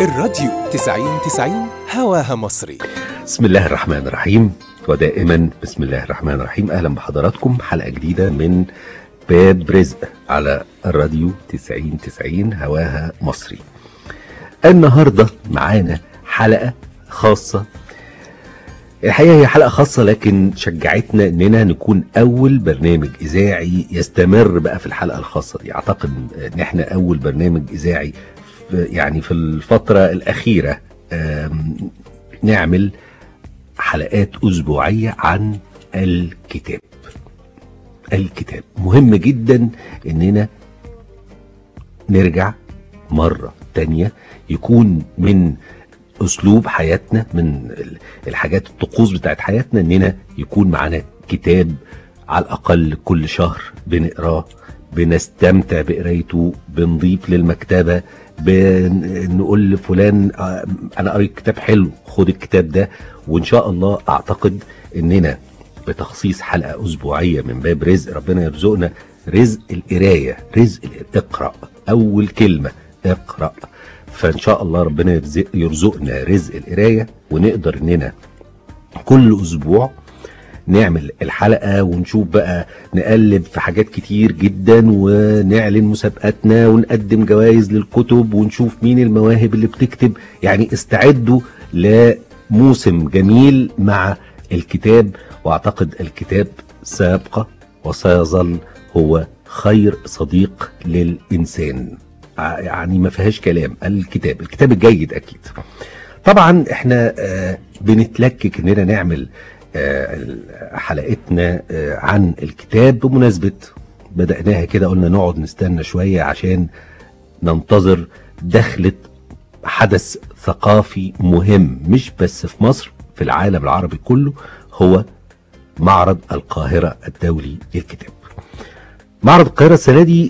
الراديو 90 90 هواها مصري بسم الله الرحمن الرحيم ودائما بسم الله الرحمن الرحيم اهلا بحضراتكم حلقه جديده من باب رزق على الراديو 90 90 هواها مصري النهارده معانا حلقه خاصه الحقيقه هي حلقه خاصه لكن شجعتنا اننا نكون اول برنامج اذاعي يستمر بقى في الحلقه الخاصه دي اعتقد ان احنا اول برنامج اذاعي في يعني في الفتره الاخيره آم، نعمل حلقات اسبوعيه عن الكتاب الكتاب مهم جدا اننا نرجع مرة تانية يكون من اسلوب حياتنا من ال- الحاجات الطقوس بتاعت حياتنا اننا يكون معانا كتاب على الاقل كل شهر بنقراه بنستمتع بقرايته بنضيف للمكتبة بنقول لفلان آه، انا قريت كتاب حلو خد الكتاب ده وان شاء الله اعتقد اننا بتخصيص حلقة أسبوعية من باب رزق ربنا يرزقنا رزق القراية رزق ال- اقرأ أول كلمة اقرأ فإن شاء الله ربنا يرزق يرزقنا رزق القراية ونقدر إننا كل أسبوع نعمل الحلقة ونشوف بقى نقلب في حاجات كتير جدا ونعلن مسابقاتنا ونقدم جوائز للكتب ونشوف مين المواهب اللي بتكتب يعني استعدوا لموسم جميل مع الكتاب واعتقد الكتاب سيبقى وسيظل هو خير صديق للإنسان ع- يعني ما فيهاش كلام الكتاب الكتاب الجيد أكيد طبعا احنا آه، بنتلكك اننا نعمل آه، حلقتنا آه، عن الكتاب بمناسبة بدأناها كده قلنا نقعد نستنى شوية عشان ننتظر دخلة حدث ثقافي مهم مش بس في مصر في العالم العربي كله هو معرض القاهرة الدولي للكتاب معرض القاهرة السنة دي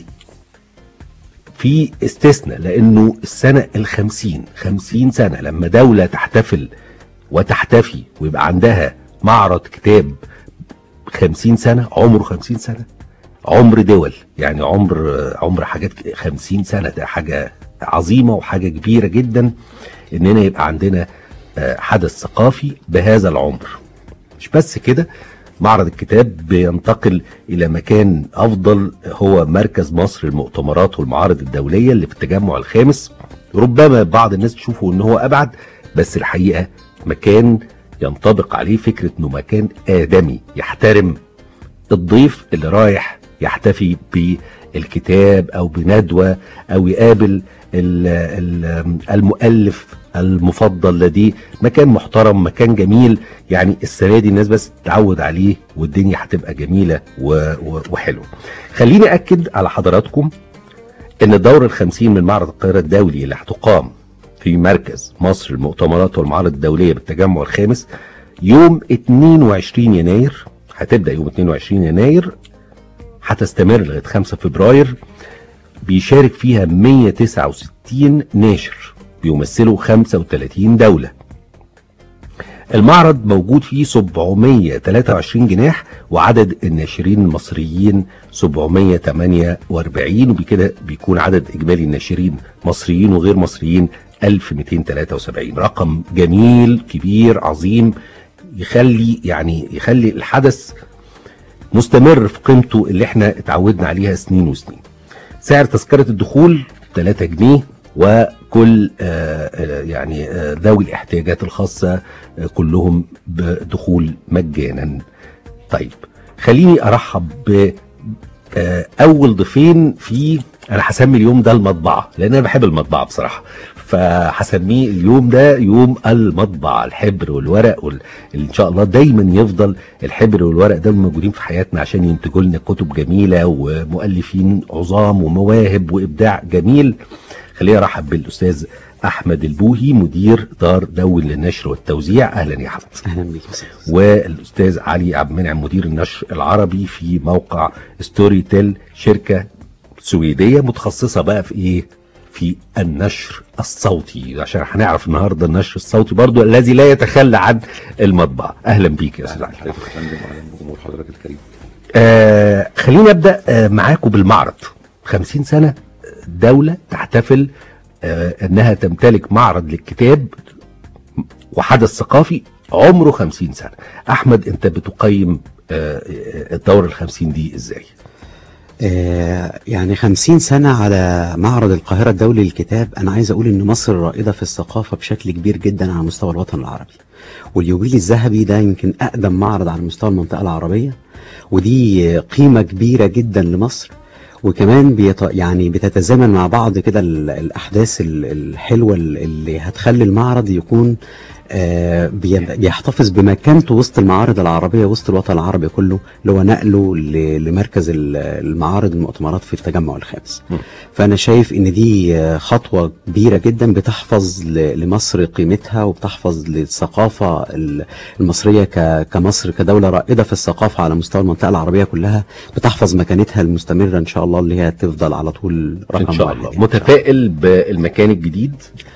في استثناء لانه السنه الخمسين خمسين سنه لما دوله تحتفل وتحتفي ويبقى عندها معرض كتاب خمسين سنه عمره خمسين سنه عمر دول يعني عمر عمر حاجات ك- خمسين سنه ده حاجه عظيمه وحاجه كبيره جدا اننا يبقى عندنا آه، حدث ثقافي بهذا العمر مش بس كده معرض الكتاب بينتقل الى مكان افضل هو مركز مصر للمؤتمرات والمعارض الدوليه اللي في التجمع الخامس ربما بعض الناس تشوفه ان هو ابعد بس الحقيقه مكان ينطبق عليه فكره انه مكان ادمي يحترم الضيف اللي رايح يحتفي بالكتاب او بندوه او يقابل ال- ال- المؤلف المفضل لديه مكان محترم مكان جميل يعني السنه دي الناس بس تتعود عليه والدنيا هتبقى جميله و- و- وحلوه خليني اكد على حضراتكم ان الدورة الخمسين من معرض القاهرة الدولي اللي هتقام في مركز مصر للمؤتمرات والمعارض الدولية بالتجمع الخامس يوم 22 يناير هتبدأ يوم 22 يناير هتستمر لغاية 5 فبراير بيشارك فيها 169 ناشر بيمثلوا 35 دولة المعرض موجود فيه 723 جناح وعدد الناشرين المصريين 748 وبكده بيكون عدد اجمالي الناشرين مصريين وغير مصريين 1273 رقم جميل كبير عظيم يخلي يعني يخلي الحدث مستمر في قيمته اللي احنا اتعودنا عليها سنين وسنين سعر تذكرة الدخول 3 جنيه وكل آه، آه، يعني آه، ذوي الاحتياجات الخاصة آه، كلهم بدخول مجانا طيب خليني ارحب ب آه، اول ضيفين في انا هسمي اليوم ده المطبعه لان انا بحب المطبعه بصراحه فهسميه اليوم ده يوم المطبعه الحبر والورق وال... اللي ان شاء الله دايما يفضل الحبر والورق ده موجودين في حياتنا عشان ينتجوا لنا كتب جميله ومؤلفين عظام ومواهب وابداع جميل خليني ارحب بالاستاذ احمد البوهي مدير دار دون للنشر والتوزيع اهلا يا احمد اهلا بيك يا أستاذ. والاستاذ علي عبد المنعم مدير النشر العربي في موقع ستوري تيل شركه سويديه متخصصه بقى في ايه في النشر الصوتي عشان هنعرف النهارده النشر الصوتي برضو الذي لا يتخلى عن المطبعه اهلا بيك يا استاذ علي حضرتك يا فندم وعلى جمهور حضرتك الكريم آه خلينا ابدا آه معاكم بالمعرض 50 سنه دوله تحتفل آه، انها تمتلك معرض للكتاب وحدث ثقافي عمره 50 سنه احمد انت بتقيم آه، آه، الدوره ال 50 دي ازاي آه، يعني خمسين سنة على معرض القاهرة الدولي للكتاب أنا عايز أقول إن مصر رائدة في الثقافة بشكل كبير جدا على مستوى الوطن العربي واليوبيل الذهبي ده يمكن أقدم معرض على مستوى المنطقة العربية ودي قيمة كبيرة جدا لمصر وكمان بيت يعني بتتزامن مع بعض كده ال- الأحداث ال- الحلوة اللي هتخلي المعرض يكون آه، بي- بيحتفظ بمكانته وسط المعارض العربية وسط الوطن العربي كله اللي هو نقله ل- لمركز ال- المعارض المؤتمرات في التجمع الخامس م. فأنا شايف إن دي آه، خطوة كبيرة جدا بتحفظ ل- لمصر قيمتها وبتحفظ للثقافة ال- المصرية ك- كمصر كدولة رائدة في الثقافة على مستوى المنطقة العربية كلها بتحفظ مكانتها المستمرة إن شاء الله اللي هي تفضل على طول رقم ان شاء واحد الله يعني. متفائل بالمكان الجديد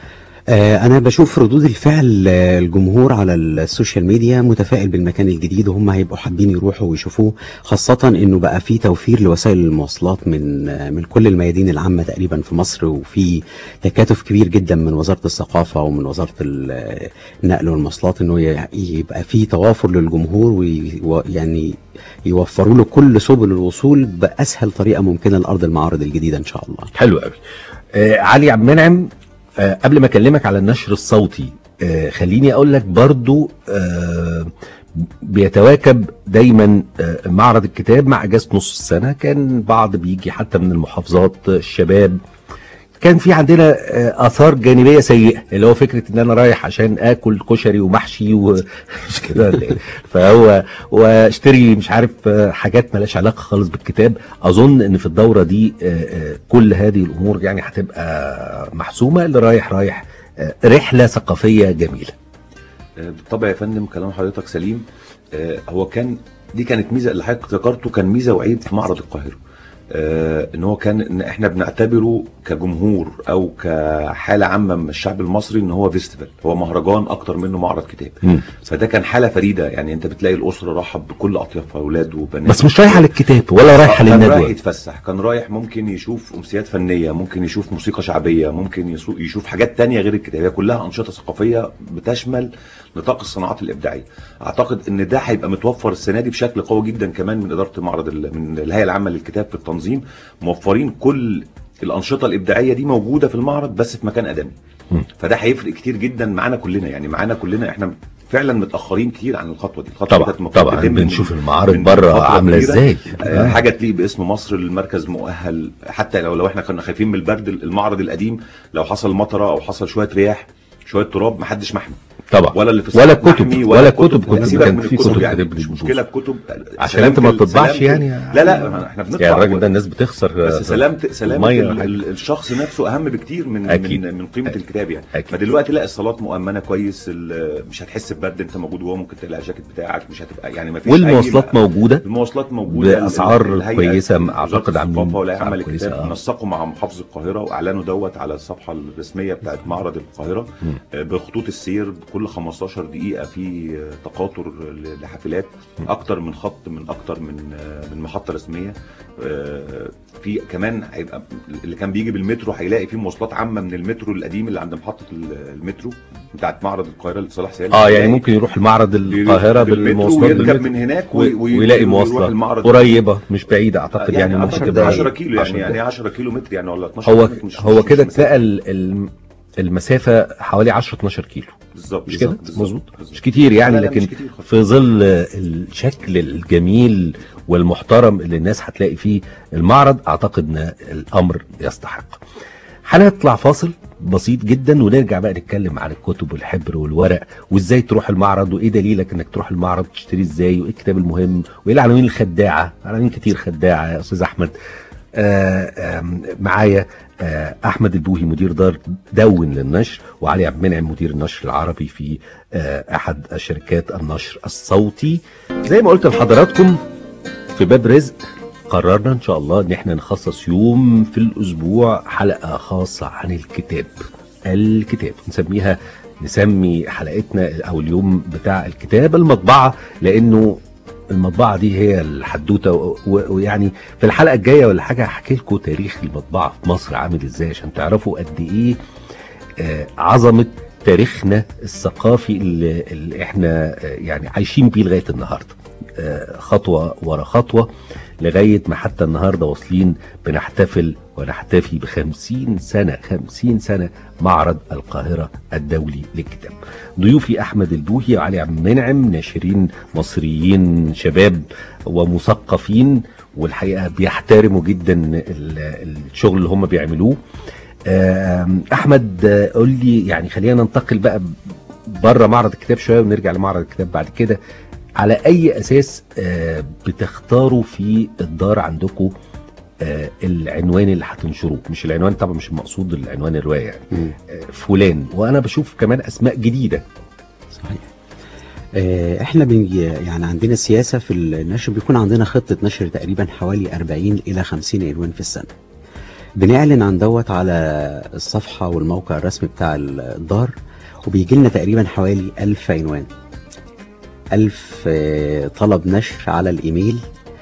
آه، أنا بشوف ردود الفعل آه، الجمهور على السوشيال ميديا متفائل بالمكان الجديد وهم هيبقوا حابين يروحوا ويشوفوه خاصة إنه بقى في توفير لوسائل المواصلات من آه، من كل الميادين العامة تقريبا في مصر وفي تكاتف كبير جدا من وزارة الثقافة ومن وزارة ال- آه، النقل والمواصلات إنه ي- يبقى في توافر للجمهور ويعني يوفروا له كل سبل الوصول بأسهل طريقة ممكنة لأرض المعارض الجديدة إن شاء الله. حلو قوي آه علي عبد المنعم آه قبل ما اكلمك على النشر الصوتي آه خليني اقول لك برضو آه بيتواكب دايما آه معرض الكتاب مع اجازه نص السنه كان بعض بيجي حتى من المحافظات آه، الشباب كان في عندنا آه، اثار جانبيه سيئه اللي هو فكره ان انا رايح عشان اكل كشري ومحشي ومش كده ولا إيه؟ فهو واشتري مش عارف آه، حاجات مالهاش علاقه خالص بالكتاب اظن ان في الدوره دي آه، آه، كل هذه الامور يعني هتبقى محسومه اللي رايح رايح آه، رحله ثقافيه جميله آه، بالطبع يا فندم كلام حضرتك سليم آه، هو كان دي كانت ميزه اللي حضرتك ذكرته كان ميزه وعيب في معرض القاهره آه، ان هو كان ان احنا بنعتبره كجمهور او كحاله عامه من الشعب المصري ان هو فيستيفال هو مهرجان اكتر منه معرض كتاب مم. فده كان حاله فريده يعني انت بتلاقي الاسره رحب بكل اطيافها اولاد وبنات بس مش رايحه للكتاب ولا رايحه كان رايح للندوه يتفسح كان رايح ممكن يشوف امسيات فنيه ممكن يشوف موسيقى شعبيه ممكن يسو- يشوف حاجات تانية غير الكتابيه كلها انشطه ثقافيه بتشمل نطاق الصناعات الابداعيه اعتقد ان ده هيبقى متوفر السنه دي بشكل قوي جدا كمان من اداره معرض ال- من الهيئه العامه للكتاب في التنظيم موفرين كل الانشطه الابداعيه دي موجوده في المعرض بس في مكان ادمي مم. فده هيفرق كتير جدا معانا كلنا يعني معانا كلنا احنا فعلا متاخرين كتير عن الخطوه دي الخطوه طبعا كانت المفروض طبعا تتم من- بنشوف المعارض من بره فترة عامله كبيرة. ازاي آه، حاجه تليق باسم مصر المركز مؤهل حتى لو لو احنا كنا خايفين من البرد المعرض القديم لو حصل مطره او حصل شويه رياح شويه تراب محدش محمي طبعا ولا اللي في ولا الصف كتب محمي ولا كتب كنت سيبك كان من في الكتب كتب يعني كتب مش بتبوظ. مشكله الكتب عشان انت ما سلامة ال- بتطبعش سلامة ال- يعني لا لا احنا بنطبع يعني الراجل ده الناس بتخسر بس آه، سلامة سلامة المية ال- وحاجة. ال- الشخص نفسه اهم بكتير من أكيد. من من قيمة الكتاب يعني أكيد. فدلوقتي لا الصالات مؤمنة كويس ال- مش هتحس ببرد انت موجود جوه ممكن تقلع الجاكيت بتاعك مش هتبقى يعني ما فيش والمواصلات موجوده المواصلات موجوده بأسعار الهيئة- كويسة، وزارة أعتقد عاملين الثقافة والهيئة أسعار العامة كويسة، للكتاب آه. نسقوا مع محافظ القاهرة واعلنوا دوت على الصفحة الرسمية بتاعت معرض القاهرة مم. آه، بخطوط السير كل 15 دقيقة في آه، تقاطر ل- لحافلات اكتر من خط من اكتر من آه، من محطة رسمية آه، في كمان هيبقى اللي كان بيجي بالمترو هيلاقي في مواصلات عامة من المترو القديم اللي عند محطة ال- المترو بتاعت معرض القاهرة اللي صلاح سالم اه يعني هيلاقي ممكن يروح المعرض القاهره بالمترو بالمواصلات ويركب بالمترو من هناك و- وي- وي- ويلاقي ويروح مواصله المعرض. قريبه مش بعيده اعتقد يعني, ممكن أعتقد تبقى 10 كيلو يعني 10 يعني 10 كيلو متر يعني ولا 12 هو كيلو مش هو مش- كده مش تلاقى ال- ال- المسافه حوالي 10 12 كيلو بالظبط مش كده بالظبط، بالظبط، مظبوط بالظبط. مش كتير يعني لا، لا، مش لكن كتير خالص. في ظل الشكل الجميل والمحترم اللي الناس هتلاقي فيه المعرض اعتقد ان الامر يستحق هنطلع فاصل بسيط جدا ونرجع بقى نتكلم عن الكتب والحبر والورق وازاي تروح المعرض وايه دليلك انك تروح المعرض تشتري ازاي وايه الكتاب المهم وايه العناوين الخداعه عناوين كتير خداعه يا استاذ احمد آه، آم، معايا آه، احمد البوهي مدير دار دون للنشر وعلي عبد المنعم مدير النشر العربي في آه، احد شركات النشر الصوتي زي ما قلت لحضراتكم في باب رزق قررنا ان شاء الله ان احنا نخصص يوم في الاسبوع حلقه خاصه عن الكتاب الكتاب نسميها نسمي حلقتنا او اليوم بتاع الكتاب المطبعه لانه المطبعه دي هي الحدوته و- و- ويعني في الحلقه الجايه ولا حاجه هحكي لكم تاريخ المطبعه في مصر عامل ازاي عشان تعرفوا قد ايه آه، عظمه تاريخنا الثقافي اللي, اللي احنا آه، يعني عايشين بيه لغايه النهارده آه، خطوه ورا خطوه لغايه ما حتى النهارده واصلين بنحتفل ونحتفي بخمسين سنه خمسين سنه معرض القاهره الدولي للكتاب. ضيوفي احمد البوهي وعلي عبد المنعم ناشرين مصريين شباب ومثقفين والحقيقه بيحترموا جدا ال- الشغل اللي هم بيعملوه. آم، احمد آه، قول لي يعني خلينا ننتقل بقى بره معرض الكتاب شويه ونرجع لمعرض الكتاب بعد كده على اي اساس آه، بتختاروا في الدار عندكم آه، العنوان اللي هتنشروه مش العنوان طبعا مش المقصود العنوان الروايه يعني مم. آه، فلان وانا بشوف كمان اسماء جديده صحيح آه، احنا بنجي يعني عندنا سياسه في النشر بيكون عندنا خطه نشر تقريبا حوالي 40 الى 50 عنوان في السنه بنعلن عن دوت على الصفحه والموقع الرسمي بتاع الدار وبيجي لنا تقريبا حوالي 1000 عنوان 1000 آه، طلب نشر على الايميل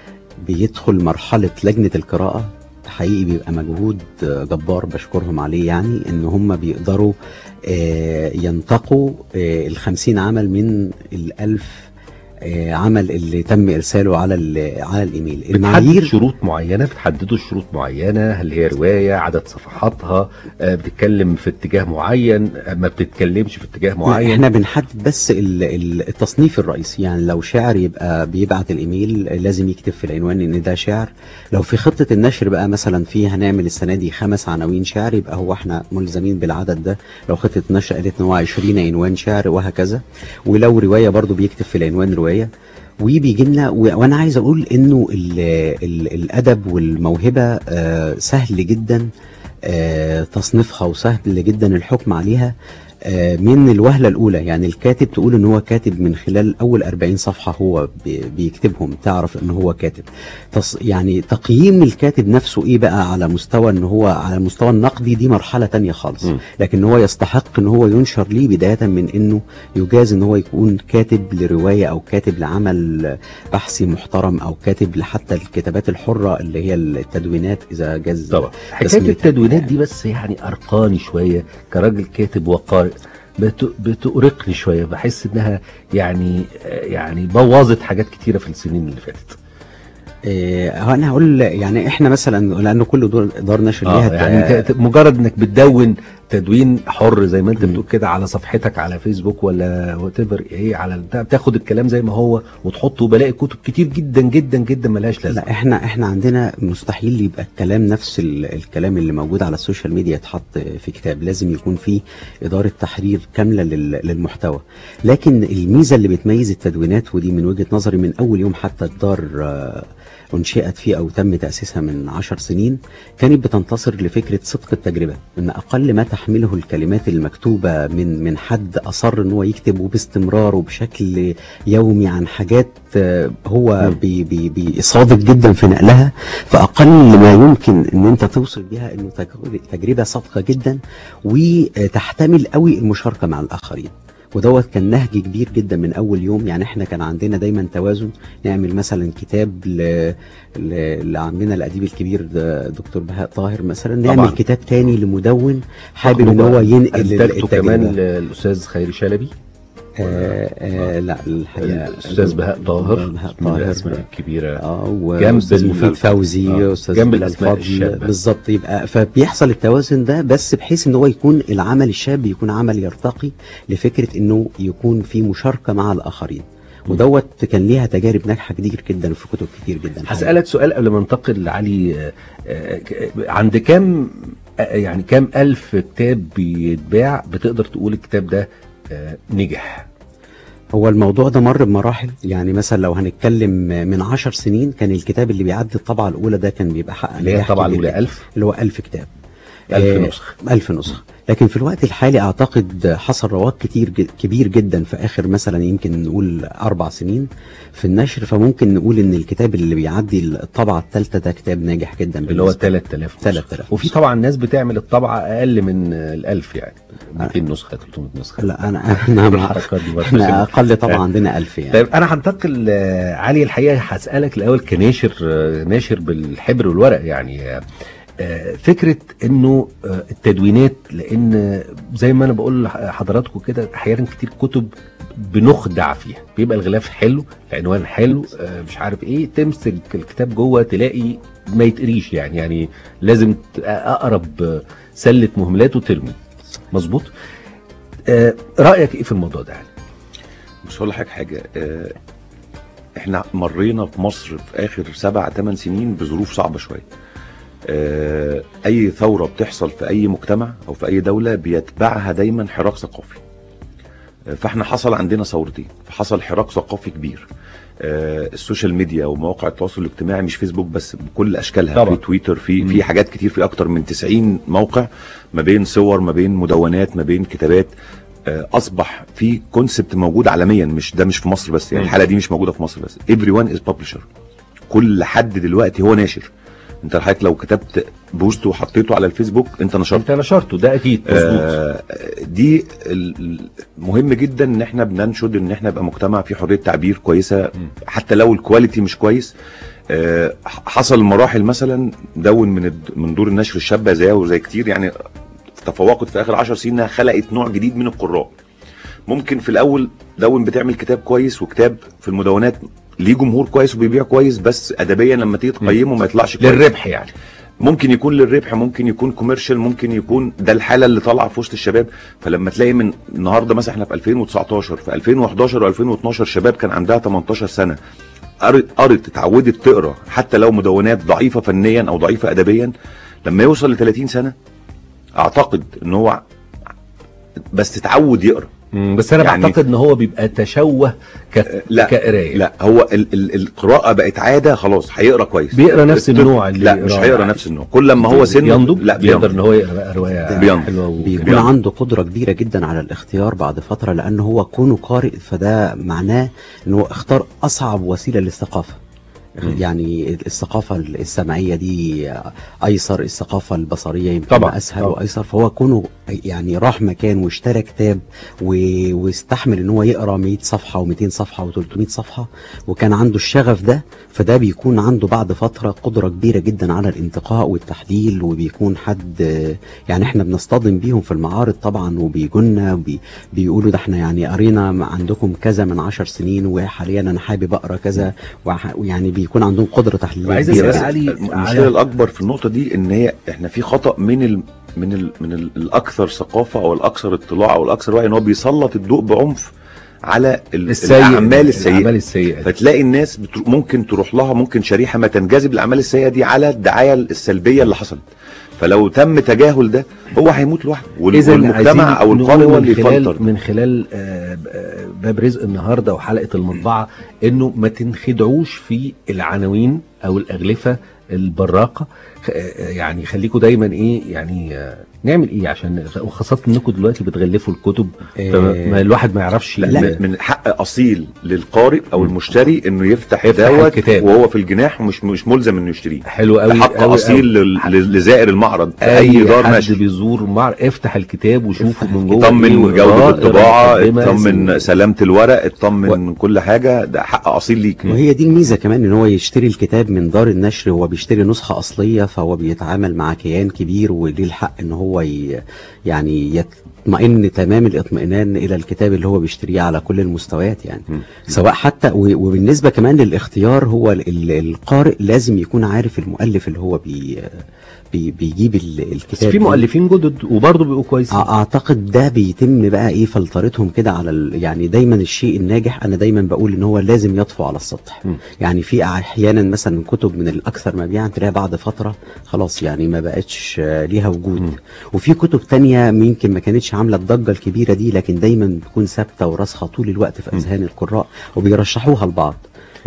بيدخل مرحله لجنه القراءه حقيقي بيبقى مجهود آه، جبار بشكرهم عليه يعني ان هم بيقدروا آه، ينتقوا ال 50 عمل من الألف آه، عمل اللي تم ارساله على ال- على الايميل بتحدد المعايير شروط معينه بتحددوا شروط معينه هل هي روايه عدد صفحاتها آه، بتتكلم في اتجاه معين آه، ما بتتكلمش في اتجاه لا، معين احنا بنحدد بس ال- ال- التصنيف الرئيسي يعني لو شعر يبقى بيبعت الايميل لازم يكتب في العنوان ان ده شعر لو في خطه النشر بقى مثلا في هنعمل السنه دي خمس عناوين شعر يبقى هو احنا ملزمين بالعدد ده لو خطه النشر قالت ان هو 20 عنوان شعر وهكذا ولو روايه برضو بيكتب في العنوان روايه وبيجي لنا و- وانا عايز اقول انه ال ال الادب والموهبه آه، سهل جدا آه، تصنيفها وسهل جدا الحكم عليها آه، من الوهلة الأولى يعني الكاتب تقول إن هو كاتب من خلال أول 40 صفحة هو بي- بيكتبهم تعرف إن هو كاتب تص يعني تقييم الكاتب نفسه إيه بقى على مستوى إن هو على المستوى النقدي دي مرحلة تانية خالص م. لكن هو يستحق إن هو ينشر ليه بداية من إنه يجاز إن هو يكون كاتب لرواية أو كاتب لعمل بحثي محترم أو كاتب لحتى الكتابات الحرة اللي هي التدوينات إذا جاز طبعا حكايه تسميتها. التدوينات دي بس يعني ارقاني شويه كراجل كاتب وقارئ بت- بتؤرقني شويه بحس انها يعني آه، يعني بوظت حاجات كتيره في السنين اللي فاتت إيه، هو انا هقول يعني احنا مثلا لانه كل دور دار نشر اه ليها يعني ت- ت- مجرد انك بتدون تدوين حر زي ما انت بتقول كده على صفحتك على فيسبوك ولا وات ايه على البتاع، بتاخد الكلام زي ما هو وتحطه بلاقي كتب كتير جدا جدا جدا ملهاش لازمه لا احنا احنا عندنا مستحيل يبقى الكلام نفس ال- الكلام اللي موجود على السوشيال ميديا يتحط في كتاب لازم يكون في اداره تحرير كامله لل- للمحتوى لكن الميزه اللي بتميز التدوينات ودي من وجهه نظري من اول يوم حتى الدار آه، انشئت فيه او تم تاسيسها من عشر سنين كانت بتنتصر لفكره صدق التجربه ان اقل ما تحمله الكلمات المكتوبه من من حد اصر ان هو يكتب وباستمرار وبشكل يومي عن حاجات آه، هو بي بي بي صادق جدا في نقلها فاقل ما يمكن ان انت توصل بيها انه تج- تجربه صادقه جدا وتحتمل قوي المشاركه مع الاخرين ودوت كان نهج كبير جدا من اول يوم يعني احنا كان عندنا دايما توازن نعمل مثلا كتاب ل... ل... لعمنا الاديب الكبير ده دكتور بهاء طاهر مثلا نعمل طبعاً. كتاب تاني لمدون حابب ان هو ينقل أنتجته كمان التجربه الاستاذ خيري شلبي آه آه لا الحقيقه الاستاذ بهاء طاهر بهاء من طاهر الاسماء الكبيره اه جنب واستاذ ال- مفيد فوزي آه، استاذ جنب بلال الأسماء فضل الشابة. بالظبط يبقى فبيحصل التوازن ده بس بحيث ان هو يكون العمل الشاب يكون عمل يرتقي لفكره انه يكون في مشاركه مع الاخرين ودوت كان ليها تجارب ناجحه كتير جدا في كتب كتير جدا هسألك سؤال قبل ما ننتقل لعلي آه، آه، ك- عند كام آه، يعني كام ألف كتاب بيتباع بتقدر تقول الكتاب ده آه، نجح هو الموضوع ده مر بمراحل يعني مثلا لو هنتكلم من عشر سنين كان الكتاب اللي بيعدي الطبعه الاولى ده كان بيبقى حقق اللي هي نجاح طبعا كبير الأولى جداً. 1000 اللي هو ألف كتاب ألف آه، نسخة ألف نسخة لكن في الوقت الحالي أعتقد حصل رواج كتير جد كبير جدا في آخر مثلا يمكن نقول أربع سنين في النشر فممكن نقول إن الكتاب اللي بيعدي الطبعة الثالثة ده كتاب ناجح جدا اللي هو بالنسبة 3000 نسخة. 3000 وفي طبعا ناس بتعمل الطبعة أقل من الألف يعني 200 نسخة 300 نسخة لا أنا أنا مع- الحركات دي برضه احنا أقل طبعا آه. عندنا ألف يعني طيب انا هنتقل آه، علي الحقيقه هسالك الاول كناشر آه، ناشر بالحبر والورق يعني آه، آه، فكره انه آه، التدوينات لان زي ما انا بقول لحضراتكم كده احيانا كتير كتب بنخدع فيها بيبقى الغلاف حلو العنوان حلو آه، مش عارف ايه تمسك الكتاب جوه تلاقي ما يتقريش يعني يعني لازم ت- اقرب آه، سله مهملات وترمي مظبوط آه، رايك ايه في الموضوع ده يعني؟ مش هقول لحضرتك حاجه آه، احنا مرينا في مصر في اخر سبع ثمان سنين بظروف صعبه شويه آه، اي ثوره بتحصل في اي مجتمع او في اي دوله بيتبعها دايما حراك ثقافي آه، فاحنا حصل عندنا ثورتين فحصل حراك ثقافي كبير آه، السوشيال ميديا ومواقع التواصل الاجتماعي مش فيسبوك بس بكل اشكالها طبعا. في تويتر في مم. في حاجات كتير في اكتر من 90 موقع ما بين صور ما بين مدونات ما بين كتابات آه، اصبح في كونسبت موجود عالميا مش ده مش في مصر بس يعني مم. الحاله دي مش موجوده في مصر بس everyone is publisher كل حد دلوقتي هو ناشر انت حضرتك لو كتبت بوست وحطيته على الفيسبوك انت نشرت انت نشرته ده اكيد مظبوط آه دي ال- ال- مهم جدا ان احنا بننشد ان احنا نبقى مجتمع فيه حريه تعبير كويسه حتى لو الكواليتي مش كويس آه حصل مراحل مثلا دون من الد- من دور النشر الشابه زي وزي كتير يعني تفوقت في اخر 10 سنين انها خلقت نوع جديد من القراء ممكن في الاول دون بتعمل كتاب كويس وكتاب في المدونات ليه جمهور كويس وبيبيع كويس بس ادبيا لما تيجي تقيمه ما يطلعش كويس للربح يعني ممكن يكون للربح ممكن يكون كوميرشال ممكن يكون ده الحاله اللي طالعه في وسط الشباب فلما تلاقي من النهارده مثلا احنا في 2019 في 2011 و2012 شباب كان عندها 18 سنه قرت قرت اتعودت تقرا حتى لو مدونات ضعيفه فنيا او ضعيفه ادبيا لما يوصل ل 30 سنه اعتقد ان هو بس تتعود يقرا مم، بس انا يعني- بعتقد ان هو بيبقى تشوه ك... لا كقرايه لا هو ال ال القراءه بقت عاده خلاص هيقرا كويس بيقرا نفس الطفل- النوع اللي لا مش يقراه هيقرا يعني. نفس النوع كل لما هو سنه ينضج لا بيقدر بينضج ان هو يقرا روايه بينضج. حلوه بيكون وجميلة. عنده قدرة كبيرة جدا على الاختيار بعد فترة لأن هو كونه قارئ فده معناه أنه اختار أصعب وسيلة للثقافة يعني الثقافة السمعية دي أيسر الثقافة البصرية يمكن طبعاً، أسهل طبعاً. وأيسر فهو كونه يعني راح مكان واشترى كتاب و- واستحمل ان هو يقرا 100 صفحه و200 صفحه و300 صفحه وكان عنده الشغف ده فده بيكون عنده بعد فتره قدره كبيره جدا على الانتقاء والتحليل وبيكون حد يعني احنا بنصطدم بيهم في المعارض طبعا وبيجونا وبي بيقولوا ده احنا يعني قرينا عندكم كذا من عشر سنين وحاليا انا حابب اقرا كذا وح- ويعني بيكون عندهم قدره تحليليه عايز كبيره أسأل جدا. علي المشكله على- الاكبر في النقطه دي ان هي احنا في خطا من ال من ال من ال الاكثر ثقافه او الاكثر اطلاع او الاكثر وعي ان هو بيسلط الضوء بعنف على ال- السيء الاعمال السيئه الاعمال السيئه فتلاقي الناس بتر... ممكن تروح لها ممكن شريحه ما تنجذب الاعمال السيئه دي على الدعايه السلبيه اللي حصلت فلو تم تجاهل ده هو هيموت لوحده وال- إذا والمجتمع عايزين او القارئ نقول هو اللي من خلال يفلتر من خلال آه، آه، باب رزق النهارده وحلقه المطبعه انه ما تنخدعوش في العناوين او الاغلفه البراقه خ- آه، يعني خليكم دايما ايه يعني آه، نعمل ايه عشان وخاصه انكم دلوقتي بتغلفوا الكتب إيه. فما الواحد ما يعرفش لا ال- من حق اصيل للقارئ او المشتري انه يفتح يفتح دوت الكتاب. وهو في الجناح ومش مش ملزم انه يشتريه حلو قوي ده حق قوي اصيل قوي. لل- لل- لزائر المعرض في اي اي دار حد نشر بيزور مع افتح الكتاب وشوفه من جوه إيه اطمن واقراه، جوده اقرا الطباعه المقدمة، اطمن سلامه الورق اطمن كل حاجه ده حق اصيل ليك وهي دي الميزه كمان ان هو يشتري الكتاب من دار النشر هو بيشتري نسخه اصليه فهو بيتعامل مع كيان كبير وليه الحق ان هو ي... يعني يطمئن تمام الاطمئنان الى الكتاب اللي هو بيشتريه على كل المستويات يعني مم. سواء حتى و... وبالنسبه كمان للاختيار هو ال... ال- القارئ لازم يكون عارف المؤلف اللي هو بي... بي... بيجيب ال... بس الكتاب في دي. مؤلفين جدد وبرضه بيبقوا كويسين أ- اعتقد ده بيتم بقى ايه فلترتهم كده على ال... يعني دايما الشيء الناجح انا دايما بقول ان هو لازم يطفو على السطح م. يعني في احيانا مثلا كتب من الاكثر مبيعا تلاقيها بعد فتره خلاص يعني ما بقتش آه، ليها وجود م. وفي كتب تانية يمكن ما كانتش عامله الضجه الكبيره دي لكن دايما بتكون ثابته وراسخه طول الوقت في اذهان القراء وبيرشحوها لبعض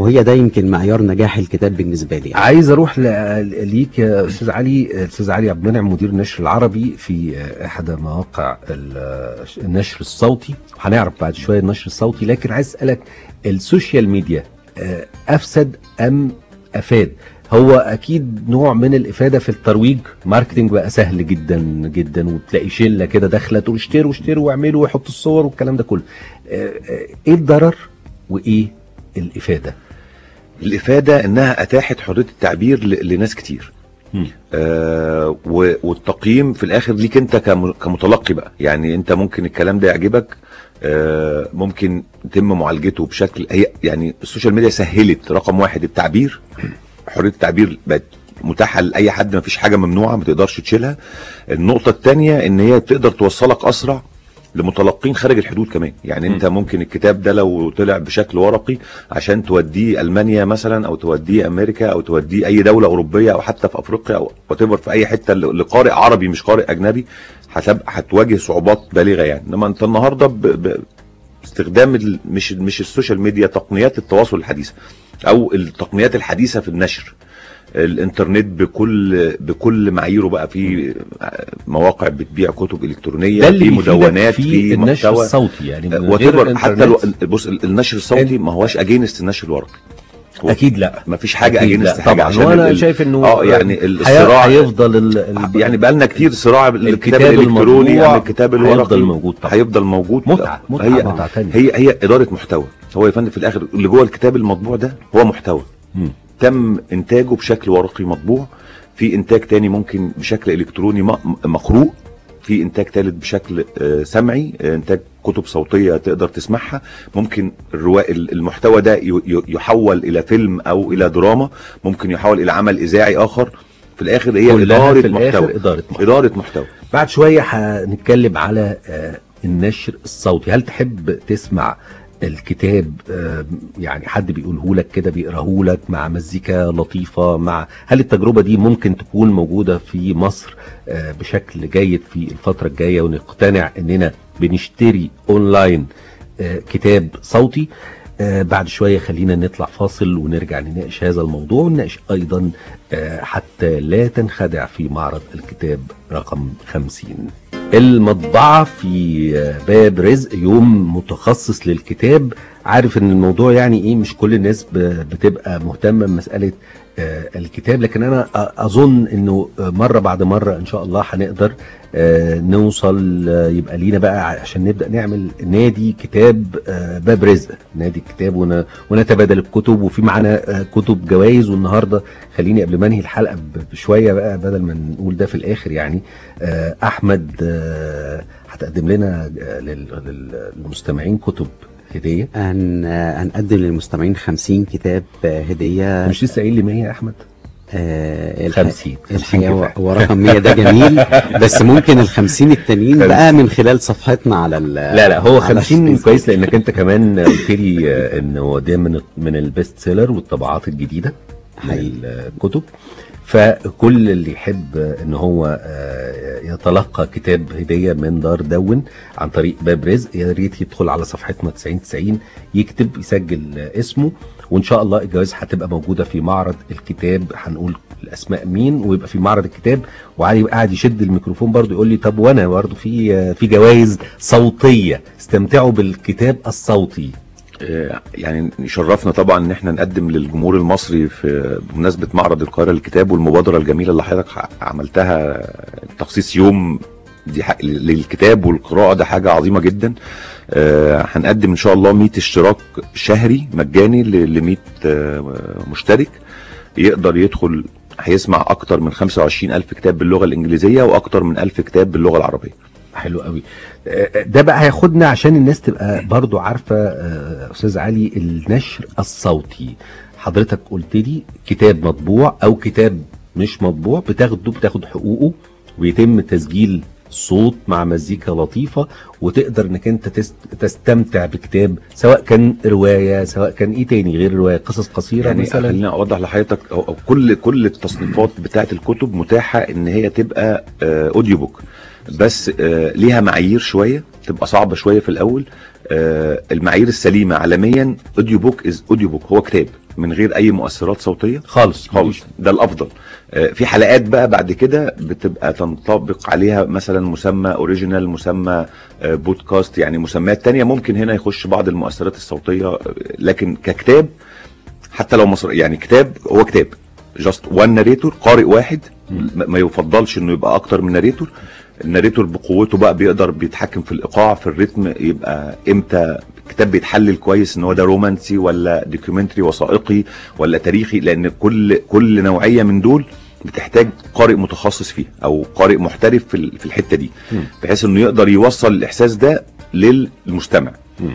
وهي ده يمكن معيار نجاح الكتاب بالنسبه لي يعني. عايز اروح ل- ليك يا استاذ علي استاذ علي عبد المنعم مدير النشر العربي في احدى مواقع ال- النشر الصوتي هنعرف بعد شويه النشر الصوتي لكن عايز اسالك السوشيال ميديا آه، افسد ام افاد هو اكيد نوع من الافاده في الترويج ماركتنج بقى سهل جدا جدا وتلاقي شله كده داخله تقول اشتروا اشتروا واعملوا ويحطوا الصور والكلام ده كله آه، آه، ايه الضرر وايه الافاده الافاده انها اتاحت حريه التعبير ل- لناس كتير مم. آه و- والتقييم في الاخر ليك انت كم- كمتلقي بقى يعني انت ممكن الكلام ده يعجبك آه ممكن يتم معالجته بشكل هي يعني السوشيال ميديا سهلت رقم واحد التعبير حريه التعبير بقت متاحه لاي حد ما فيش حاجه ممنوعه ما تقدرش تشيلها النقطه الثانيه ان هي تقدر توصلك اسرع لمتلقين خارج الحدود كمان يعني انت ممكن الكتاب ده لو طلع بشكل ورقي عشان توديه المانيا مثلا او توديه امريكا او توديه اي دوله اوروبيه او حتى في افريقيا او وتبر في اي حته ل- لقارئ عربي مش قارئ اجنبي هتبقى هتواجه صعوبات بالغه يعني انما انت النهارده ب... ب... استخدام ال... مش مش السوشيال ميديا تقنيات التواصل الحديثه او التقنيات الحديثه في النشر الانترنت بكل بكل معاييره بقى في مواقع بتبيع كتب الكترونيه ده اللي في بيفيدك مدونات في في النشر محتوى الصوتي يعني من غير وتبر حتى لو الإنترنت. بص النشر الصوتي ما هوش اجينست النشر الورقي هو اكيد لا ما فيش حاجه أكيد اجينست لا حاجه طبعا عشان وانا ال- شايف انه اه يعني الصراع الصراع هيفضل ال... ال... يعني بقى لنا كتير صراع الكتاب الكتاب الالكتروني المطبوع عن الكتاب الورقي هيفضل موجود طبعا. هيفضل موجود متعه متعه هي متعه تانية هي هي اداره محتوى هو يا فندم في الاخر اللي جوه الكتاب المطبوع ده هو محتوى مم. تم انتاجه بشكل ورقي مطبوع في انتاج تاني ممكن بشكل الكتروني م- مقروء في انتاج ثالث بشكل آه، سمعي آه، انتاج كتب صوتيه تقدر تسمعها ممكن الرواء المحتوى ده ي- ي- يحول الى فيلم او الى دراما ممكن يحول الى عمل اذاعي اخر في الاخر هي كلها اداره في الآخر محتوى إدارة محتوى. اداره محتوى بعد شويه هنتكلم على آه، النشر الصوتي هل تحب تسمع الكتاب آه، يعني حد بيقوله لك كده بيقراه لك مع مزيكا لطيفه مع هل التجربه دي ممكن تكون موجوده في مصر آه، بشكل جيد في الفتره الجايه ونقتنع اننا بنشتري اونلاين آه، كتاب صوتي آه، بعد شوية خلينا نطلع فاصل ونرجع نناقش هذا الموضوع ونناقش أيضا آه، حتى لا تنخدع في معرض الكتاب رقم 50 المطبعة في آه، باب رزق يوم متخصص للكتاب عارف ان الموضوع يعني ايه مش كل الناس ب- بتبقى مهتمة بمسألة آه، الكتاب لكن انا أ- اظن انه آه، مرة بعد مرة ان شاء الله هنقدر آه، نوصل آه، يبقى لينا بقى عشان نبدا نعمل نادي كتاب آه، باب رزق نادي الكتاب ون- ونتبادل الكتب وفي معانا آه، كتب جوائز والنهارده خليني قبل ما انهي الحلقه ب- بشويه بقى بدل ما نقول ده في الاخر يعني آه، احمد آه، هتقدم لنا آه، لل- لل- للمستمعين كتب هديه هن هنقدم للمستمعين 50 كتاب آه، هديه مش لسه قايل لي 100 يا احمد آه، الح- 50 الحقيقه هو- كفاية. هو رقم 100 ده جميل بس ممكن ال 50 التانيين خمسين. بقى من خلال صفحتنا على ال لا لا هو على 50 الفيسبوك. كويس لانك انت كمان قلت لي آه، انه ده من من البيست سيلر والطبعات الجديده حقيقي. من الكتب فكل اللي يحب ان هو آه، يتلقى كتاب هديه من دار دون عن طريق باب رزق يا ريت يدخل على صفحتنا 9090 يكتب يسجل اسمه وان شاء الله الجوائز هتبقى موجوده في معرض الكتاب هنقول الاسماء مين ويبقى في معرض الكتاب وعلي يبقى قاعد يشد الميكروفون برضه يقول لي طب وانا برضه في في جوائز صوتيه استمتعوا بالكتاب الصوتي آه، يعني يشرفنا طبعا ان احنا نقدم للجمهور المصري في بمناسبه معرض القاهره للكتاب والمبادره الجميله اللي حضرتك ح- عملتها تخصيص يوم دي حق للكتاب والقراءه ده حاجه عظيمه جدا آه، هنقدم ان شاء الله 100 اشتراك شهري مجاني ل 100 آه، مشترك يقدر يدخل هيسمع اكتر من 25 الف كتاب باللغه الانجليزيه واكتر من 1000 كتاب باللغه العربيه حلو قوي آه، ده بقى هياخدنا عشان الناس تبقى برضو عارفه آه، استاذ علي النشر الصوتي حضرتك قلت لي كتاب مطبوع او كتاب مش مطبوع بتاخده بتاخد حقوقه ويتم تسجيل صوت مع مزيكا لطيفه وتقدر انك انت تست- تستمتع بكتاب سواء كان روايه سواء كان ايه تاني غير روايه قصص قصيره يعني مثلا خليني اوضح لحضرتك أو أو كل كل التصنيفات بتاعه الكتب متاحه ان هي تبقى آه، اوديو بوك بس آه، ليها معايير شويه تبقى صعبه شويه في الاول آه المعايير السليمه عالميا اوديو بوك از اوديو بوك هو كتاب من غير اي مؤثرات صوتيه خالص خالص ده الافضل آه، في حلقات بقى بعد كده بتبقى تنطبق عليها مثلا مسمى اوريجينال مسمى آه، بودكاست يعني مسميات تانية ممكن هنا يخش بعض المؤثرات الصوتيه آه، لكن ككتاب حتى لو مصر يعني كتاب هو كتاب جاست وان ناريتور قارئ واحد ما ما يفضلش انه يبقى اكتر من ناريتور الناريتور بقوته بقى بيقدر بيتحكم في الايقاع في الريتم يبقى امتى الكتاب بيتحلل كويس ان هو ده رومانسي ولا دوكيومنتري وثائقي ولا تاريخي لان كل كل نوعيه من دول بتحتاج قارئ متخصص فيها او قارئ محترف في ال- في الحته دي مم. بحيث انه يقدر يوصل الاحساس ده للمستمع مم.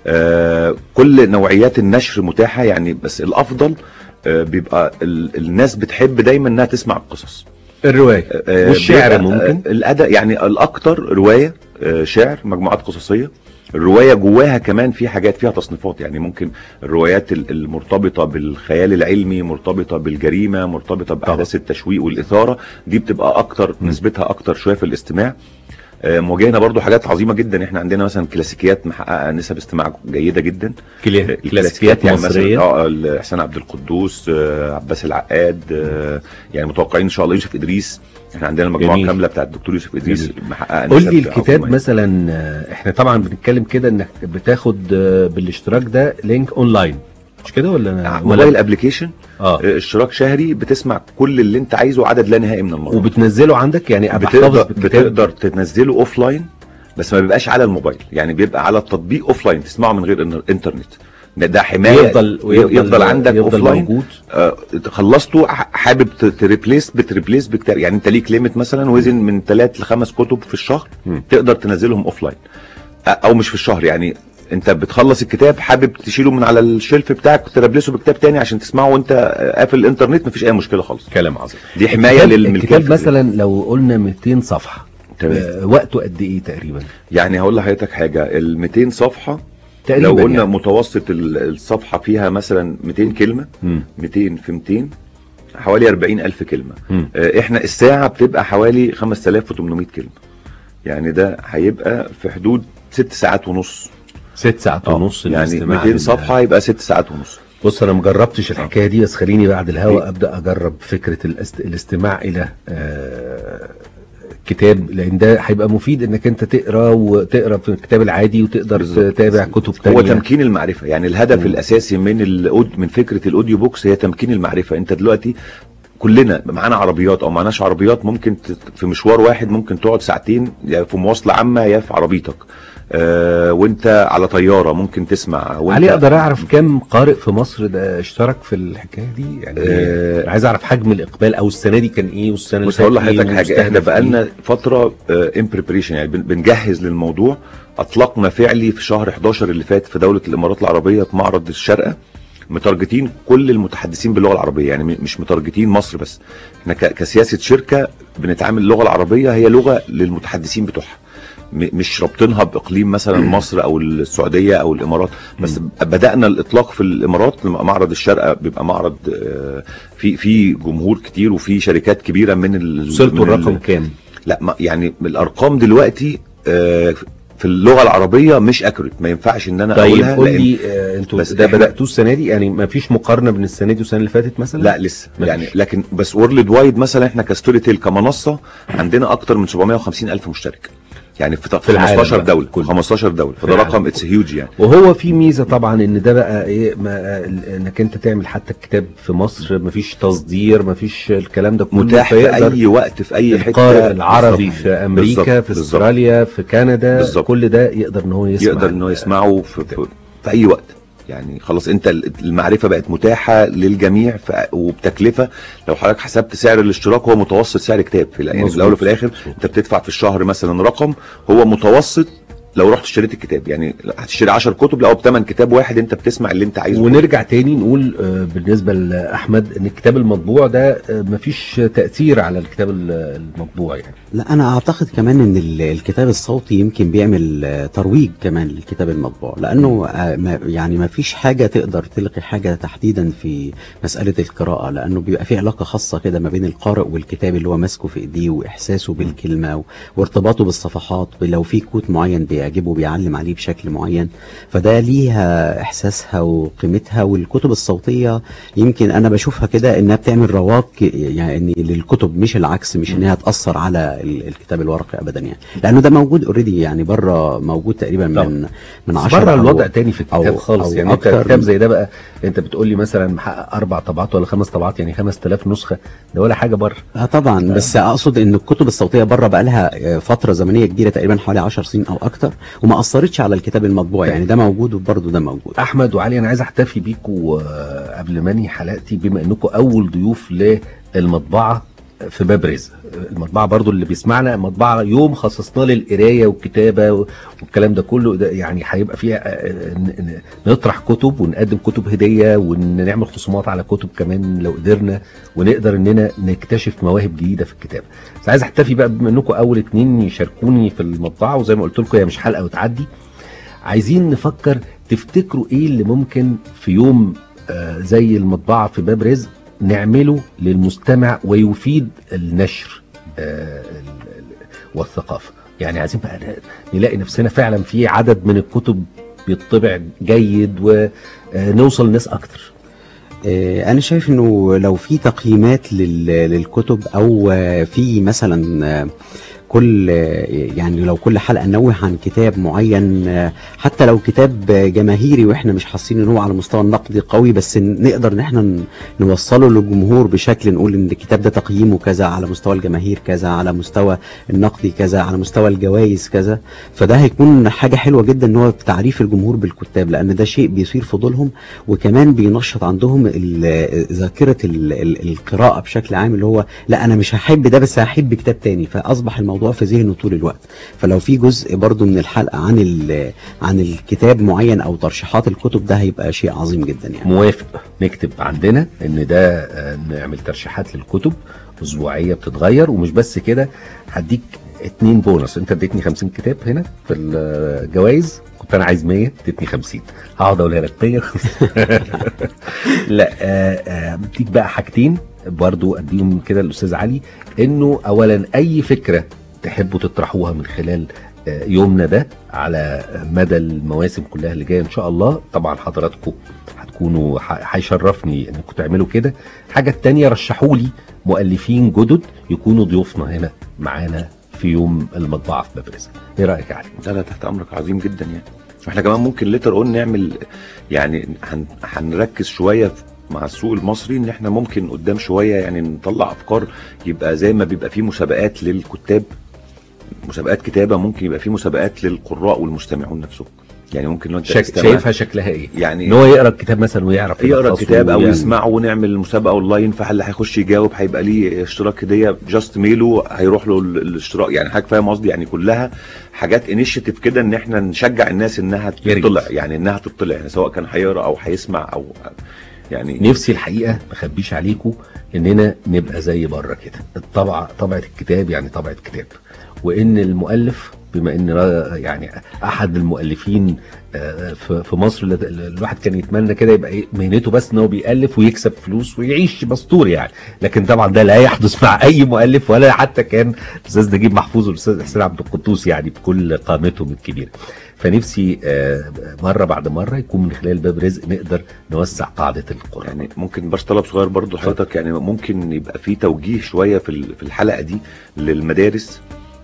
آه كل نوعيات النشر متاحه يعني بس الافضل آه بيبقى ال- الناس بتحب دايما انها تسمع القصص الروايه آه، والشعر بيبقى، ممكن آه، الاداء يعني الاكتر روايه آه، شعر مجموعات قصصيه الروايه جواها كمان في حاجات فيها تصنيفات يعني ممكن الروايات ال- المرتبطه بالخيال العلمي مرتبطه بالجريمه مرتبطه باحداث التشويق والاثاره دي بتبقى اكتر نسبتها اكتر شويه في الاستماع آه، مواجهنا برضو حاجات عظيمه جدا احنا عندنا مثلا كلاسيكيات محققه نسب استماع جيده جدا كلا- كلاسيكيات يعني مثلا مصريه اه حسين عبد القدوس آه، عباس العقاد آه، يعني متوقعين ان شاء الله يوسف ادريس احنا عندنا المجموعه جميل. كامله بتاعت الدكتور يوسف ادريس جميل. محققه قول نسب لي الكتاب عظيمة. مثلا آه، احنا طبعا بنتكلم كده انك بتاخد آه، بالاشتراك ده لينك اونلاين مش كده ولا أنا موبايل ولا ابلكيشن اه اشتراك شهري بتسمع كل اللي انت عايزه عدد لا نهائي من المرات وبتنزله عندك يعني أبقى بتقدر احتفظ بالكتاب بتقدر تنزله اوف لاين بس ما بيبقاش على الموبايل يعني بيبقى على التطبيق اوف لاين تسمعه من غير إن- انترنت ده, ده حمايه ويفضل ويفضل يفضل عندك اوف يفضل لاين موجود آه، خلصته ح- حابب ت- تريبليس بتريبليس بكتاب يعني انت ليك ليميت مثلا وزن من ثلاث لخمس كتب في الشهر مم. تقدر تنزلهم اوف لاين او مش في الشهر يعني انت بتخلص الكتاب حابب تشيله من على الشلف بتاعك تربلسه بكتاب تاني عشان تسمعه وانت آه، قافل الانترنت مفيش اي مشكله خالص كلام عظيم دي حمايه الكتاب- للملكيه الكتاب الفكرية. مثلا لو قلنا 200 صفحه تمام آه، وقته قد ايه تقريبا يعني هقول لحضرتك حاجه ال 200 صفحه تقريبا لو قلنا يعني. متوسط ال- الصفحه فيها مثلا 200 كلمه مم. 200 في 200 حوالي 40 ألف كلمة مم. آه، احنا الساعة بتبقى حوالي 5800 كلمة يعني ده هيبقى في حدود ست ساعات ونص ست ساعات آه، ونص يعني الاستماع 200 لل- صفحة يبقى ست ساعات ونص بص انا مجربتش الحكايه دي بس خليني بعد الهوا ابدا اجرب فكره الاست... الاستماع الى آه كتاب لان ده هيبقى مفيد انك انت تقرا وتقرا في الكتاب العادي وتقدر بالظبط. تتابع كتب هو تانية تمكين المعرفة يعني الهدف مم. الأساسي من الأود من فكرة الأوديو بوكس هي تمكين المعرفة أنت دلوقتي كلنا معانا عربيات او معناش عربيات ممكن ت- في مشوار واحد ممكن تقعد ساعتين يا في مواصله عامه يا في عربيتك آه وانت على طياره ممكن تسمع وانت علي اقدر اعرف كم قارئ في مصر ده اشترك في الحكايه دي يعني آه، آه عايز اعرف حجم الاقبال او السنه دي كان ايه والسنه اللي بص هقول فاتت إيه لحضرتك حاجه احنا ومستهدف بقالنا فتره ان بريبريشن يعني بن- بنجهز للموضوع اطلقنا فعلي في شهر 11 اللي فات في دوله الامارات العربيه في معرض الشارقه متارجتين كل المتحدثين باللغه العربيه يعني م- مش متارجتين مصر بس احنا ك- كسياسه شركه بنتعامل اللغه العربيه هي لغه للمتحدثين بتوعها م- مش رابطينها باقليم مثلا مصر او السعوديه او الامارات بس بدانا الاطلاق في الامارات لما معرض الشارقه بيبقى معرض آه، في في جمهور كتير وفي شركات كبيره من ال وصلتوا من ال- الرقم كام؟ لا ما يعني الارقام دلوقتي آه، في اللغه العربيه مش اكوريت ما ينفعش ان انا طيب اقولها قول لأن- لي آه انتوا بس ده إحنا- بداتوه السنه دي يعني ما فيش مقارنه بين السنه دي والسنه اللي فاتت مثلا؟ لا لسه مفيش. يعني لكن بس وورلد وايد مثلا احنا كستوري تيل كمنصه عندنا اكتر من 750 الف مشترك يعني في, في العالم 15 بقى دوله كله. 15 دوله فده العالم رقم اتس هيوج يعني وهو في ميزه طبعا ان ده بقى ايه ما ال- انك انت تعمل حتى الكتاب في مصر مفيش تصدير مفيش الكلام ده كله متاح في فيقدر اي وقت في اي حته القارئ العربي بالظبط. في امريكا بالظبط. في بالظبط. استراليا في كندا بالظبط. كل ده يقدر ان هو يسمع يقدر ان هو يسمعه في, في, في اي وقت يعني خلاص انت ال- المعرفه بقت متاحه للجميع ف- وبتكلفه لو حضرتك حسبت سعر الاشتراك هو متوسط سعر كتاب في يعني في مظبوط. الاول وفي الاخر انت بتدفع في الشهر مثلا رقم هو متوسط لو رحت اشتريت الكتاب يعني هتشتري 10 كتب لو بثمن كتاب واحد انت بتسمع اللي انت عايزه ونرجع تاني نقول آه، بالنسبه لاحمد ان الكتاب المطبوع ده آه، مفيش تاثير على الكتاب ال- المطبوع يعني لا انا اعتقد كمان ان ال- الكتاب الصوتي يمكن بيعمل آه، ترويج كمان للكتاب المطبوع لانه آه، ما يعني ما فيش حاجه تقدر تلقي حاجه تحديدا في مساله القراءه لانه بيبقى في علاقه خاصه كده ما بين القارئ والكتاب اللي هو ماسكه في ايديه واحساسه بالكلمه و- وارتباطه بالصفحات لو في كود معين بي- بيعجبه بيعلم عليه بشكل معين فده ليها احساسها وقيمتها والكتب الصوتيه يمكن انا بشوفها كده انها بتعمل رواق يعني للكتب مش العكس مش انها تاثر على ال- الكتاب الورقي ابدا يعني لانه ده موجود اوريدي يعني بره موجود تقريبا طبعا. من من بس 10 بره أو- الوضع تاني في الكتاب أو- خالص أو يعني انت أكتر كتاب من- زي ده بقى انت بتقول لي مثلا محقق اربع طبعات ولا خمس طبعات يعني 5000 نسخه ده ولا حاجه بره اه طبعا بس اقصد ان الكتب الصوتيه بره بقى لها فتره زمنيه كبيره تقريبا حوالي 10 سنين او اكتر وما اثرتش على الكتاب المطبوع يعني ده موجود وبرضه ده موجود احمد وعلي انا عايز احتفي بيكم آه، قبل ما انهي حلقتي بما انكم اول ضيوف للمطبعه في باب رزق المطبعه برضو اللي بيسمعنا مطبعه يوم خصصناه للقرايه والكتابه والكلام ده كله ده يعني هيبقى فيها آه، ن- ن- نطرح كتب ونقدم كتب هديه ونعمل خصومات على كتب كمان لو قدرنا ونقدر اننا نكتشف مواهب جديده في الكتابه بس عايز احتفي بقى بما انكم اول اتنين يشاركوني في المطبعه وزي ما قلت لكم هي مش حلقه وتعدي عايزين نفكر تفتكروا ايه اللي ممكن في يوم آه، زي المطبعه في باب رزق نعمله للمستمع ويفيد النشر آه، ال- ال- والثقافه يعني عايزين بقى ن- نلاقي نفسنا فعلا في عدد من الكتب بيطبع جيد ونوصل لناس اكتر آه، انا شايف انه لو في تقييمات لل- للكتب او آه، في مثلا آه، كل آه، يعني لو كل حلقه نوه عن كتاب معين آه، حتى لو كتاب آه، جماهيري واحنا مش حاسين ان هو على مستوى النقدي قوي بس ن- نقدر ان احنا ن- نوصله للجمهور بشكل نقول ان الكتاب ده تقييمه كذا على مستوى الجماهير كذا على مستوى النقدي كذا على مستوى الجوائز كذا فده هيكون حاجه حلوه جدا ان هو تعريف الجمهور بالكتاب لان ده شيء بيثير فضولهم وكمان بينشط عندهم ال- ذاكره ال- ال- القراءه بشكل عام اللي هو لا انا مش هحب ده بس هحب كتاب تاني فاصبح الموضوع في ذهنه طول الوقت فلو في جزء برضو من الحلقه عن ال- عن الكتاب معين او ترشيحات الكتب ده هيبقى شيء عظيم جدا يعني موافق نكتب عندنا ان ده آه، نعمل ترشيحات للكتب اسبوعيه بتتغير ومش بس كده هديك اتنين بونص انت اديتني 50 كتاب هنا في الجوائز كنت انا عايز 100 اديتني 50 هقعد اقولها لك 100 لا آه، آه، بديك بقى حاجتين برضو اديهم كده للاستاذ علي انه اولا اي فكره تحبوا تطرحوها من خلال آه، يومنا ده على مدى المواسم كلها اللي جايه ان شاء الله طبعا حضراتكم هتكونوا ح- هيشرفني انكم تعملوا كده الحاجه التانية رشحوا لي مؤلفين جدد يكونوا ضيوفنا هنا معانا في يوم المطبعه في باب رزق ايه رايك يا علي لا لا تحت امرك عظيم جدا يعني واحنا كمان ممكن ليتر اون نعمل يعني هن هنركز شويه في- مع السوق المصري ان احنا ممكن قدام شويه يعني نطلع افكار يبقى زي ما بيبقى في مسابقات للكتاب مسابقات كتابه ممكن يبقى في مسابقات للقراء والمستمعون نفسهم يعني ممكن لو انت شك... تستمع- شايفها شكلها ايه يعني ان هو يقرا الكتاب مثلا ويعرف يقرا يلخصه الكتاب او ويعمل- يسمعه ونعمل مسابقه اونلاين فاللي هيخش يجاوب هيبقى ليه اشتراك هديه جاست ميله هيروح له ال- الاشتراك يعني حضرتك فاهم قصدي يعني كلها حاجات انيشيتيف كده ان احنا نشجع الناس انها يا ريت. تطلع يعني انها تطلع يعني سواء كان هيقرا او هيسمع او يعني نفسي الحقيقه ما اخبيش عليكم اننا نبقى زي بره كده الطبعه طبعه الكتاب يعني طبعه كتاب وان المؤلف بما ان را- يعني احد المؤلفين آه، في في مصر اللي- اللي الواحد كان يتمنى كده يبقى إيه مهنته بس ان هو بيالف ويكسب فلوس ويعيش مستور يعني لكن طبعا ده لا يحدث مع اي مؤلف ولا حتى كان الاستاذ نجيب محفوظ والاستاذ حسين عبد القدوس يعني بكل قامتهم الكبيره فنفسي آه، مره بعد مره يكون من خلال باب رزق نقدر نوسع قاعده القراء يعني ممكن بس طلب صغير برضو حضرتك يعني ممكن يبقى في توجيه شويه في ال- في الحلقه دي للمدارس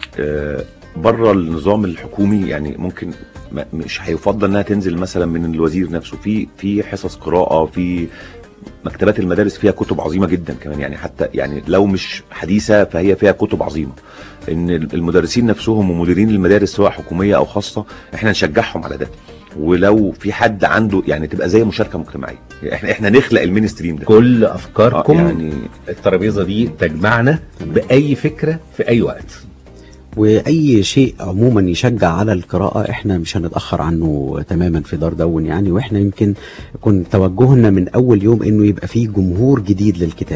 آه، بره النظام الحكومي يعني ممكن ما- مش هيفضل انها تنزل مثلا من الوزير نفسه في في حصص قراءه في مكتبات المدارس فيها كتب عظيمه جدا كمان يعني حتى يعني لو مش حديثه فهي فيها كتب عظيمه ان المدرسين نفسهم ومديرين المدارس سواء حكوميه او خاصه احنا نشجعهم على ده ولو في حد عنده يعني تبقى زي مشاركه مجتمعيه يعني احنا احنا نخلق المينستريم ده كل آه، افكاركم يعني الترابيزه دي تجمعنا باي فكره في اي وقت واي شيء عموما يشجع على القراءه احنا مش هنتاخر عنه تماما في دار دون يعني واحنا يمكن كن توجهنا من اول يوم انه يبقى فيه جمهور جديد للكتاب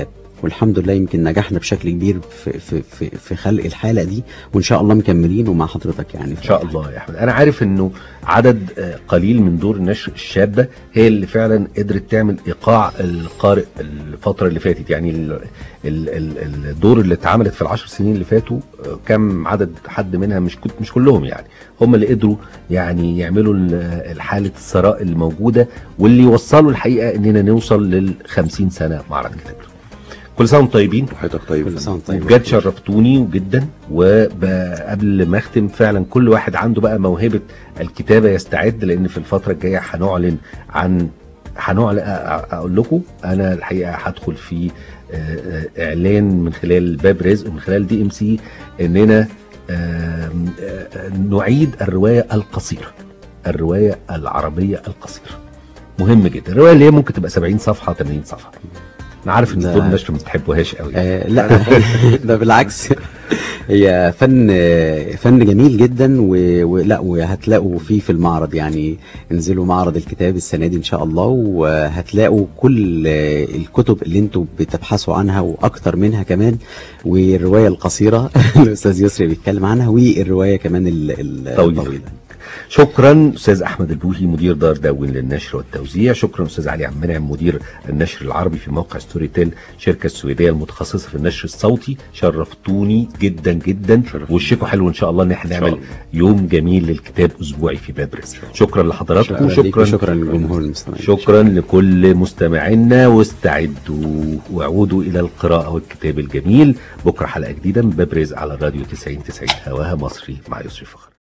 والحمد لله يمكن نجحنا بشكل كبير في في في, في خلق الحاله دي وان شاء الله مكملين ومع حضرتك يعني ان شاء الله يا احمد انا عارف انه عدد آه، قليل من دور النشر الشابه هي اللي فعلا قدرت تعمل ايقاع القارئ الفتره اللي فاتت يعني ال- ال- ال- الدور اللي اتعملت في العشر سنين اللي فاتوا آه، كم عدد حد منها مش كنت مش كلهم يعني هم اللي قدروا يعني يعملوا ال- حاله الثراء الموجوده واللي وصلوا الحقيقه اننا نوصل لل 50 سنه معرض كتاب كل سنه وانتم طيبين وحياتك طيب كل سنه وأنت طيب بجد شرفتوني جدا وقبل ما اختم فعلا كل واحد عنده بقى موهبه الكتابه يستعد لان في الفتره الجايه هنعلن عن هنعلن أ- أ- اقول لكم انا الحقيقه هدخل في آه، آه، اعلان من خلال باب رزق من خلال دي ام سي اننا آم، آه، نعيد الروايه القصيره الروايه العربيه القصيره مهم جدا الروايه اللي هي ممكن تبقى 70 صفحه 80 صفحه انا عارف ان ده- دول النشر ما بتحبوهاش قوي آه لا ده بالعكس هي فن فن جميل جدا و- ولا وهتلاقوا فيه في المعرض يعني انزلوا معرض الكتاب السنه دي ان شاء الله وهتلاقوا كل الكتب اللي انتوا بتبحثوا عنها واكتر منها كمان والروايه القصيره الاستاذ يسري بيتكلم عنها والروايه كمان ال- ال- طويلة. الطويله شكرا استاذ احمد البوهي مدير دار داون للنشر والتوزيع شكرا استاذ علي عبد المنعم مدير النشر العربي في موقع ستوري تيل شركه السويديه المتخصصه في النشر الصوتي شرفتوني جدا جدا شرفتني. وشكوا حلو ان شاء الله ان احنا إن شاء نعمل الله. يوم جميل للكتاب اسبوعي في باب رزق شكرا لحضراتكم شكرا ليك شكرا وشكرا للجمهور المستمعين شكرا لكل مستمعينا واستعدوا واعودوا الى القراءه والكتاب الجميل بكره حلقه جديده من باب رزق على الراديو 90 90 هواها مصري مع يسري فخر